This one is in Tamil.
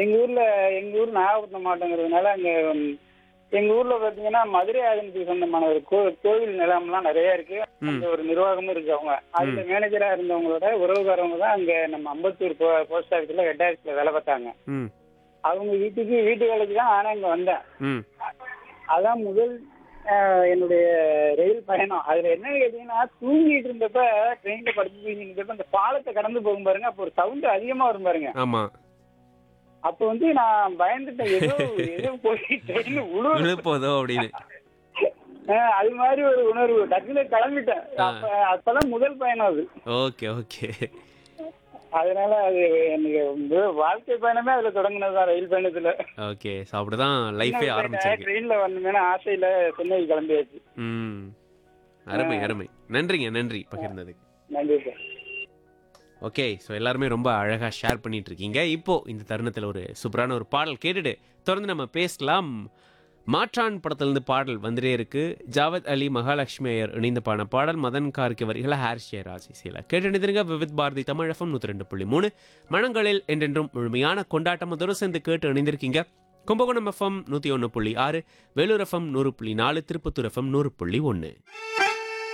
எங்க ஊர்ல எங்க ஊர் நாகப்பட்டினம் மாவட்டங்கிறதுனால அங்க ம், எங்க ஊர்ல பாத்தீங்கன்னா மதுரை ஆதீனத்துக்கு சொந்தமான ஒரு கோ- கோவில் நிலம்லாம் நிறைய இருக்கு அங்க ஒரு நிர்வாகமும் இருக்கு அவங்க அதுல மேனேஜரா இருந்தவங்களோட உறவுக்காரவங்க தான் அங்க நம்ம அம்பத்தூர் போ- போஸ்ட் ஆபீஸ்ல ஹெட் ஆபீஸ்ல வேலை பார்த்தாங்க ம் அவங்க வீட்டுக்கு வீட்டு வேலைக்கு தான் நானே இங்க வந்தேன் ம் அதான் முதல் அஹ், என்னுடைய ரயில் பயணம் அதுல என்ன கேட்டீங்கன்னா தூங்கிட்டு இருந்தப்ப ட்ரெயின்ல படுத்து தூங்கிட்டு இருந்தப்ப அந்த பாலத்தை கடந்து போகும் பாருங்க அப்போ ஒரு சவுண்ட் அதிகமா வரும் பாருங்க ஆமா அப்ப வந்து நான் பயந்துட்டேன் ஏதோ ஏதோ போய் ட்ரெயின் உழுவு விழுப்போதோ அப்படின்னு அஹ், அது மாதிரி ஒரு உணர்வு டக்குனு கிளம்பிட்டேன் அப்ப அப்பதான் முதல் பயணம் அது ஓகே ஓகே அதனால அது எனக்கு முதல் வாழ்க்கை பயணமே அதுல தொடங்கினதுதான் ரயில் பயணத்துல ஓகே ஸோ அப்படிதான் லைஃபே ஆரம்பிச்சிருக்கு ட்ரெயின்ல வரணுமேனு ஆசையில சென்னை கிளம்பியாச்சு ம் அருமை அருமை நன்றிங்க நன்றி பகிர்ந்ததுக்கு நன்றி சார் ஓகே ஸோ எல்லாருமே ரொம்ப அழகாக ஷேர் பண்ணிட்டு இருக்கீங்க இப்போ இந்த தருணத்தில் ஒரு சூப்பரான ஒரு பாடல் கேட்டுட்டு தொடர்ந்து நம்ம பேசலாம் மாற்றான் படத்திலிருந்து பாடல் வந்துட்டே இருக்கு ஜாவத் அலி மகாலட்சுமி ஐயர் இணைந்த பாடின பாடல் மதன் கார்கே வரிகளை ஹாரிஸ் ஜெயராஜ் இசையில் கேட்டு விவித் பாரதி தமிழகம் நூற்றி ரெண்டு புள்ளி மூணு மனங்களில் என்றென்றும் முழுமையான கொண்டாட்டம் அதோடு சேர்ந்து கேட்டு இணைந்திருக்கீங்க கும்பகோணம் எஃப்எம் நூற்றி ஒன்று புள்ளி ஆறு வேலூர் எஃப்எம் நூறு புள்ளி நாலு திருப்பத்தூர் எஃப்எம் நூறு புள்ளி ஒன்று